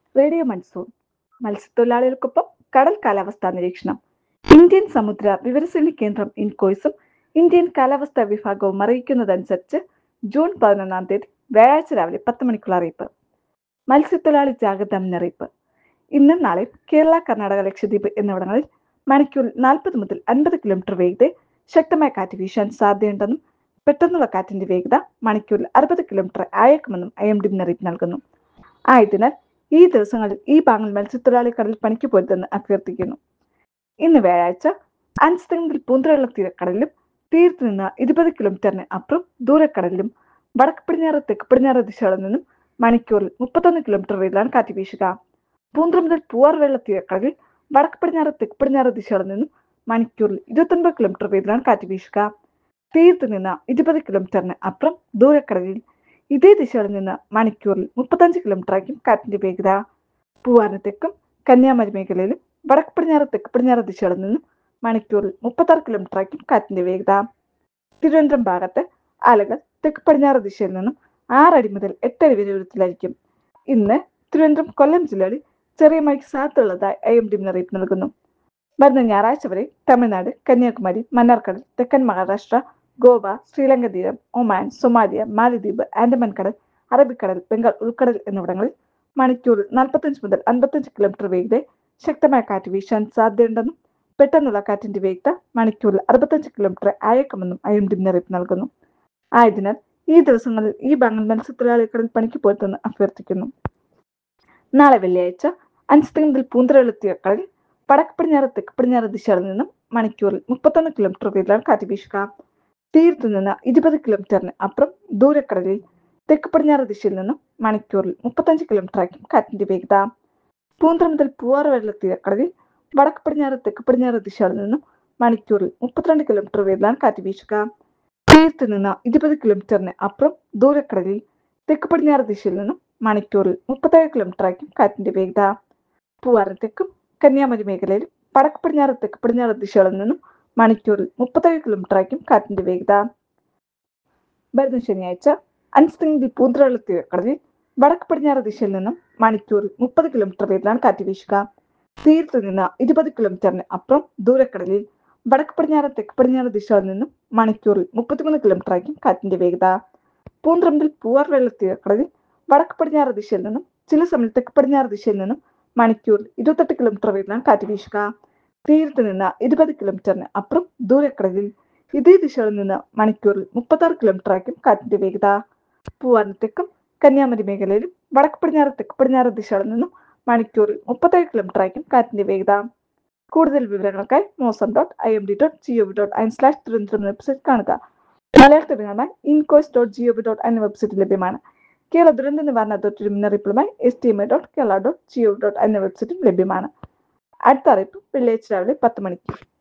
radio monsoon മത്സ്യത്തൊഴിലാളികൾക്കൊപ്പം കടൽ കാലാവസ്ഥാ നിരീക്ഷണം ഇന്ത്യൻ സമുദ്ര വിവരസേന കേന്ദ്രം ഇൻകോയ്സും ഇന്ത്യൻ കാലാവസ്ഥാ വിഭാഗവും അറിയിക്കുന്നതനുസരിച്ച് ജൂൺ പതിനൊന്നാം തീയതി വ്യാഴാഴ്ച രാവിലെ പത്ത് മണിക്കുള്ള അറിയിപ്പ് മത്സ്യത്തൊഴിലാളി ജാഗ്രതാ മുന്നറിയിപ്പ് ഇന്നും നാളെ കേരള കർണാടക ലക്ഷദ്വീപ് എന്നിവിടങ്ങളിൽ മണിക്കൂറിൽ നാൽപ്പത് മുതൽ അൻപത് കിലോമീറ്റർ വേഗതയിൽ ശക്തമായ കാറ്റ് വീശാൻ സാധ്യതയുണ്ടെന്നും പെട്ടെന്നുള്ള കാറ്റിന്റെ വേഗത മണിക്കൂറിൽ അറുപത് കിലോമീറ്റർ ആയേക്കുമെന്നും ഐ എം ഡി മുന്നറിയിപ്പ് നൽകുന്നു ആയതിനാൽ ഈ ദിവസങ്ങളിൽ ഈ ഭാഗങ്ങൾ മത്സ്യത്തൊഴിലാളി കടലിൽ പണിക്ക് പോരുതെന്ന് അഭ്യർത്ഥിക്കുന്നു ഇന്ന് വ്യാഴാഴ്ച അൻസ്തങ്ങളിൽ പൂന്തറയുള്ള തീരക്കടലിലും തീരത്ത് നിന്ന് ഇരുപത് കിലോമീറ്ററിന് അപ്പുറം ദൂരക്കടലിലും വടക്ക് പടിഞ്ഞാറ് തെക്ക് പടിഞ്ഞാറ് ദിശകളിൽ നിന്നും മണിക്കൂറിൽ മുപ്പത്തൊന്ന് കിലോമീറ്റർ വേഗത്തിലാണ് കാറ്റ് വീശുക പൂന്തറ മുതൽ പൂവാർ വെള്ള തീരക്കടലിൽ വടക്ക് പടിഞ്ഞാറ് തെക്ക് പടിഞ്ഞാറ് ദിശകളിൽ നിന്നും മണിക്കൂറിൽ ഇരുപത്തൊൻപത് കിലോമീറ്റർ വേഗത്തിലാണ് കാറ്റ് വീശുക തീരത്ത് നിന്ന് ഇരുപത് കിലോമീറ്ററിന് അപ്പുറം ദൂരക്കടലിൽ ഇതേ ദിശകളിൽ നിന്ന് മണിക്കൂറിൽ മുപ്പത്തഞ്ച് കിലോമീറ്റർ ആയിരിക്കും കാറ്റിന്റെ വേഗത പൂവാറിന് തെക്കും കന്യാകുമാരി മേഖലയിലും വടക്ക് പടിഞ്ഞാറ് തെക്ക് പടിഞ്ഞാറ് ദിശകളിൽ നിന്നും മണിക്കൂറിൽ മുപ്പത്താറ് കിലോമീറ്റർ ആയിരിക്കും കാറ്റിന്റെ വേഗത തിരുവനന്തപുരം ഭാഗത്ത് അലകൾ തെക്ക് പടിഞ്ഞാറ് ദിശയിൽ നിന്നും ആറടി മുതൽ എട്ടടി വരെ ഉയരത്തിലായിരിക്കും ഇന്ന് തിരുവനന്തപുരം കൊല്ലം ജില്ലകളിൽ ചെറിയ മഴയ്ക്ക് സാധ്യതയുള്ളതായി ഐ എം ഡി മുന്നറിയിപ്പ് നൽകുന്നു വരുന്ന ഞായറാഴ്ച വരെ തമിഴ്നാട് കന്യാകുമാരി മന്നാർക്കടൽ തെക്കൻ മഹാരാഷ്ട്ര ഗോവ ശ്രീലങ്ക തീരം ഒമാൻ സൊമാലിയ മാലദ്വീപ് ആൻഡമാൻ കടൽ അറബിക്കടൽ ബംഗാൾ ഉൾക്കടൽ എന്നിവിടങ്ങളിൽ മണിക്കൂറിൽ നാൽപ്പത്തഞ്ച് മുതൽ അൻപത്തഞ്ച് കിലോമീറ്റർ വേഗതയിൽ ശക്തമായ കാറ്റ് വീശാൻ സാധ്യതയുണ്ടെന്നും പെട്ടെന്നുള്ള കാറ്റിന്റെ വേഗത മണിക്കൂറിൽ അറുപത്തഞ്ച് കിലോമീറ്റർ ആയേക്കുമെന്നും ഐ എം ഡി മുന്നറിയിപ്പ് നൽകുന്നു ആയതിനാൽ ഈ ദിവസങ്ങളിൽ ഈ ഭാഗങ്ങൾ മത്സ്യത്തൊഴിലാളികളിൽ പണിക്ക് പോരുതെന്ന് അഭ്യർത്ഥിക്കുന്നു നാളെ വെള്ളിയാഴ്ച അഞ്ച് മുതൽ പൂന്തറയെത്തിയ കടലിൽ വടക്ക് പടിഞ്ഞാറ് തെക്ക് പടിഞ്ഞാറ് ദിശകളിൽ നിന്നും മണിക്കൂറിൽ മുപ്പത്തൊന്ന് കിലോമീറ്റർ വേഗത്തിലാണ് കാറ്റ് വീശുക തീരത്തു നിന്ന് ഇരുപത് കിലോമീറ്ററിന് അപ്പുറം ദൂരക്കടലിൽ തെക്ക് പടിഞ്ഞാറ് ദിശയിൽ നിന്നും മണിക്കൂറിൽ മുപ്പത്തഞ്ച് കിലോമീറ്റർ ആയിരിക്കും കാറ്റിന്റെ വേഗത പൂന്തറ മുതൽ പൂവാറ് വരെയുള്ള തീരക്കടലിൽ വടക്ക് പടിഞ്ഞാറ് തെക്ക് പടിഞ്ഞാറ് ദിശകളിൽ നിന്നും മണിക്കൂറിൽ മുപ്പത്തിരണ്ട് കിലോമീറ്റർ വേഗത്തിലാണ് കാറ്റ് വീശുക തീരത്ത് നിന്ന് ഇരുപത് കിലോമീറ്ററിന് അപ്പുറം ദൂരക്കടലിൽ തെക്ക് പടിഞ്ഞാറ് ദിശയിൽ നിന്നും മണിക്കൂറിൽ മുപ്പത്തേഴ് കിലോമീറ്റർ ആയിരിക്കും കാറ്റിന്റെ വേഗത പൂവാറിന് തെക്കും കന്യാകുമാരി മേഖലയിൽ വടക്ക് പടിഞ്ഞാറ് തെക്ക് പടിഞ്ഞാറ് ദിശകളിൽ നിന്നും മണിക്കൂറിൽ മുപ്പത്തേഴ് കിലോമീറ്റർ ആയിരിക്കും കാറ്റിന്റെ വേഗത വരുന്ന ശനിയാഴ്ച അൻസ്തിങ്ങിൽ പൂന്തറയുള്ള തീരക്കടലിൽ വടക്ക് പടിഞ്ഞാറ് ദിശയിൽ നിന്നും മണിക്കൂറിൽ മുപ്പത് കിലോമീറ്റർ വേഗത്തിലാണ് കാറ്റ് വീശുക തീരത്ത് നിന്ന് ഇരുപത് കിലോമീറ്ററിന് അപ്പുറം ദൂരക്കടലിൽ വടക്ക് പടിഞ്ഞാറ് തെക്ക് പടിഞ്ഞാറ് ദിശകളിൽ നിന്നും മണിക്കൂറിൽ മുപ്പത്തിമൂന്ന് കിലോമീറ്റർ ആയിരിക്കും കാറ്റിന്റെ വേഗത പൂന്തറമ്പിൽ പൂവാർ വെള്ള തീരക്കടലിൽ വടക്ക് പടിഞ്ഞാറ് ദിശയിൽ നിന്നും ചില സമയം തെക്ക് പടിഞ്ഞാറ് ദിശയിൽ നിന്നും മണിക്കൂറിൽ ഇരുപത്തെട്ട് കിലോമീറ്റർ വേഗത്തിലാണ് കാറ്റ് വീശുക തീരത്ത് നിന്ന് ഇരുപത് കിലോമീറ്ററിന് അപ്പുറം ദൂരക്കടലിൽ ഇതേ ദിശകളിൽ നിന്ന് മണിക്കൂറിൽ മുപ്പത്താറ് കിലോമീറ്റർ ആയിരിക്കും കാറ്റിന്റെ വേഗത പൂവാറിന് തെക്കും കന്യാകുമാരി മേഖലയിലും വടക്ക് പടിഞ്ഞാറ് തെക്ക് പടിഞ്ഞാറ് ദിശകളിൽ നിന്നും മണിക്കൂറിൽ മുപ്പത്തേഴ് കിലോമീറ്റർ ആയിരിക്കും കാറ്റിന്റെ വേഗത കൂടുതൽ വിവരങ്ങൾക്കായി Mausam dot I M D dot G O V dot in slash Thiruvananthapuram website കാണുക മലയാളത്തിൽ വിവരങ്ങളുമായി ഇൻകോയ്സ് ഡോട്ട് ജിഒവി ഡോട്ട് എന്ന വെബ്സൈറ്റ് ലഭ്യമാണ് കേരള ദുരന്ത നിവാരണ അതോറിറ്റി മുന്നറിയിപ്പുകളുമായി S T M I dot Kerala dot G O V dot എന്ന വെബ്സൈറ്റും ലഭ്യമാണ് അടുത്ത അറിയിപ്പ് വെള്ളിയാഴ്ച രാവിലെ പത്ത് മണിക്ക്